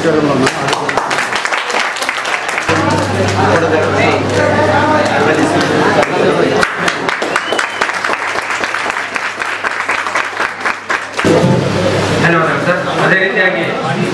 ವಿಚಾರಗಳನ್ನು ಧನ್ಯವಾದಗಳು ಸರ್ ಅದೇ ರೀತಿಯಾಗಿ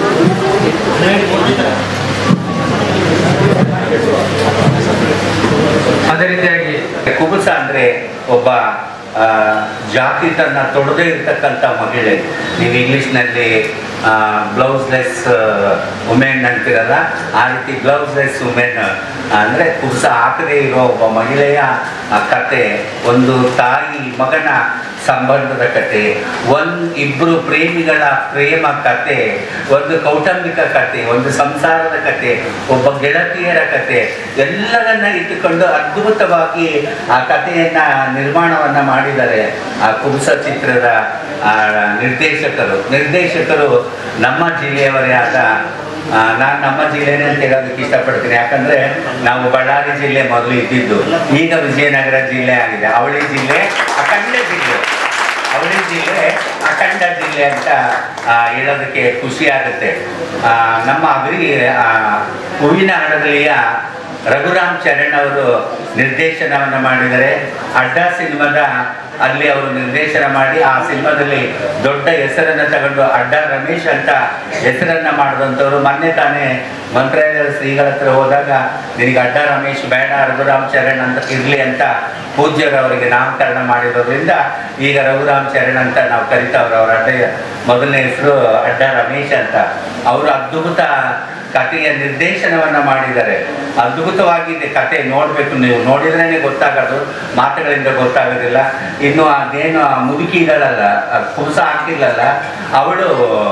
ಅದೇ ರೀತಿಯಾಗಿ ಕುಬುಸ ಅಂದ್ರೆ ಒಬ್ಬ ಆ, ಜಾತಿ ತನ್ನ ತೊಡದೇ ಇರ್ತಕ್ಕಂಥ ಮಹಿಳೆ ನೀವು ಇಂಗ್ಲಿಷ್ನಲ್ಲಿ ಬ್ಲೌಸ್ಲೆಸ್ ವುಮೆನ್ ಅಂತಿರಲ್ಲ ಆ ರೀತಿ ಬ್ಲೌಸ್ಲೆಸ್ ವುಮೆನ್ ಅಂದ್ರೆ ಕುಬುಸ ಹಾಕದೇ ಇರೋ ಒಬ್ಬ ಮಹಿಳೆಯ ಆ ಕತೆ ಒಂದು ತಾಯಿ ಮಗನ ಸಂಬಂಧದ ಕತೆ ಒಂದ್ ಇಬ್ರು ಪ್ರೇಮಿಗಳ ಪ್ರೇಮ ಕತೆ ಒಂದು ಕೌಟುಂಬಿಕ ಕತೆ ಒಂದು ಸಂಸಾರದ ಕತೆ ಒಬ್ಬ ಗೆಳತಿಯರ ಕತೆ ಎಲ್ಲರನ್ನ ಇಟ್ಟುಕೊಂಡು ಅದ್ಭುತವಾಗಿ ಆ ಕಥೆಯನ್ನ ನಿರ್ಮಾಣವನ್ನ ಮಾಡಿದ್ದಾರೆ ಆ ಕುಬುಸ ಚಿತ್ರದ ಆ ನಿರ್ದೇಶಕರು ನಿರ್ದೇಶಕರು ನಮ್ಮ ಜಿಲ್ಲೆಯವರೇ ಆದ ನಾನು ನಮ್ಮ ಜಿಲ್ಲೆನೇ ಅಂತ ಹೇಳೋದಕ್ಕೆ ಇಷ್ಟಪಡ್ತೀನಿ ಯಾಕಂದ್ರೆ ನಾವು ಬಳ್ಳಾರಿ ಜಿಲ್ಲೆ ಮೊದಲು ಇದ್ದಿದ್ದು ಈಗ ವಿಜಯನಗರ ಜಿಲ್ಲೆ ಆಗಿದೆ ಅವಳಿ ಜಿಲ್ಲೆ ಅಖಂಡ ಜಿಲ್ಲೆ ಅವಳಿ ಜಿಲ್ಲೆ ಅಖಂಡ ಜಿಲ್ಲೆ ಅಂತ ಆ, ಹೇಳೋದಕ್ಕೆ ಖುಷಿ ಆಗುತ್ತೆ ಆ, ನಮ್ಮ ಅಗ್ರಿ ಆ, ಹೂವಿನ ಹಡಗಲಿಯ ರಘುರಾಮ್ ಚರಣ್ ಅವರು ನಿರ್ದೇಶನವನ್ನು ಮಾಡಿದರೆ ಅಡ್ಡ ಸಿನಿಮಾದ ಅಲ್ಲಿ ಅವರು ನಿರ್ದೇಶನ ಮಾಡಿ ಆ ಸಿನಿಮಾದಲ್ಲಿ ದೊಡ್ಡ ಹೆಸರನ್ನ ತಗೊಂಡು ಅಡ್ಡ ರಮೇಶ್ ಅಂತ ಹೆಸರನ್ನ ಮಾಡಿದಂಥವ್ರು ಮೊನ್ನೆ ತಾನೇ ಮಂತ್ರಾಲಯದ ಶ್ರೀಗಳ ಹತ್ರ ಹೋದಾಗ ನಿನಗೆ ಅಡ್ಡ ರಮೇಶ್ ಬೇಡ ರಘುರಾಮ್ ಚರಣ್ ಅಂತ ಇರ್ಲಿ ಅಂತ ಪೂಜ್ಯರವರಿಗೆ ನಾಮಕರಣ ಮಾಡಿರೋದ್ರಿಂದ ಈಗ ರಘುರಾಮ್ ಚರಣ್ ಅಂತ ನಾವು ಕರಿತಾವ್ರು ಅವ್ರ ಅಡ್ಡ ಮೊದಲನೇ ಹೆಸರು ಅಡ್ಡ ರಮೇಶ್ ಅಂತ ಅವರು ಅದ್ಭುತ ಕಥೆಯ ನಿರ್ದೇಶನವನ್ನ ಮಾಡಿದ್ದಾರೆ ಅದ್ಭುತವಾಗಿದೆ ಕತೆ ನೋಡ್ಬೇಕು ನೀವು ನೋಡಿದ್ರೇನೆ ಗೊತ್ತಾಗೋದು ಮಾತುಗಳಿಂದ ಗೊತ್ತಾಗೋದಿಲ್ಲ ಇನ್ನು ಅದೇನು ಆ ಮುದುಕಿ ಇದ್ದಾಳಲ್ಲ ಆ ಕುಂಸ ಹಾಕಿಲ್ಲಲ್ಲ ಅವಳು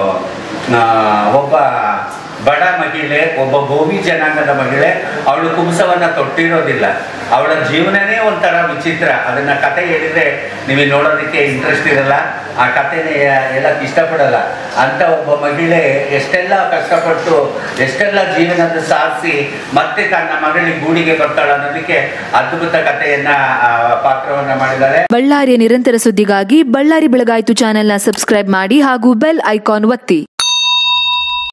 ಆ, ಒಬ್ಬ ಬಡ ಮಹಿಳೆ ಒಬ್ಬ ಗೋವಿ ಜನಾಂಗದ ಮಹಿಳೆ ಅವಳು ಕುಂಸವನ್ನ ತೊಟ್ಟಿರೋದಿಲ್ಲ ಅವಳ ಜೀವನನೇ ಒಂಥರ ವಿಚಿತ್ರ ಅದನ್ನ ಕತೆ ಹೇಳಿದ್ರೆ ನಿಮಗೆ ನೋಡೋದಕ್ಕೆ ಇಂಟ್ರೆಸ್ಟ್ ಇರಲ್ಲ ಆ ಕಥೆನೇ ಹೇಳಕ್ ಇಷ್ಟಪಡಲ್ಲ ಅಂತ ಒಬ್ಬ ಮಹಿಳೆ ಎಷ್ಟೆಲ್ಲ ಕಷ್ಟಪಟ್ಟು ಎಷ್ಟೆಲ್ಲ ಜೀವನದ ಸಾಧಿಸಿ ಮತ್ತೆ ತನ್ನ ಮಗಳಿಗೆ ಗೂಡಿಗೆ ಬರ್ತಾಳೆ ಅನ್ನೋದಕ್ಕೆ ಅದ್ಭುತ ಕಥೆಯನ್ನ ಆ, ಪಾತ್ರವನ್ನ ಮಾಡಿದ್ದಾರೆ ಬಳ್ಳಾರಿಯ ನಿರಂತರ ಸುದ್ದಿಗಾಗಿ ಬಳ್ಳಾರಿ ಬೆಳಗಾಯಿತು ಚಾನೆಲ್ನ ಸಬ್ಸ್ಕ್ರೈಬ್ ಮಾಡಿ ಹಾಗೂ ಬೆಲ್ ಐಕಾನ್ ಒತ್ತಿ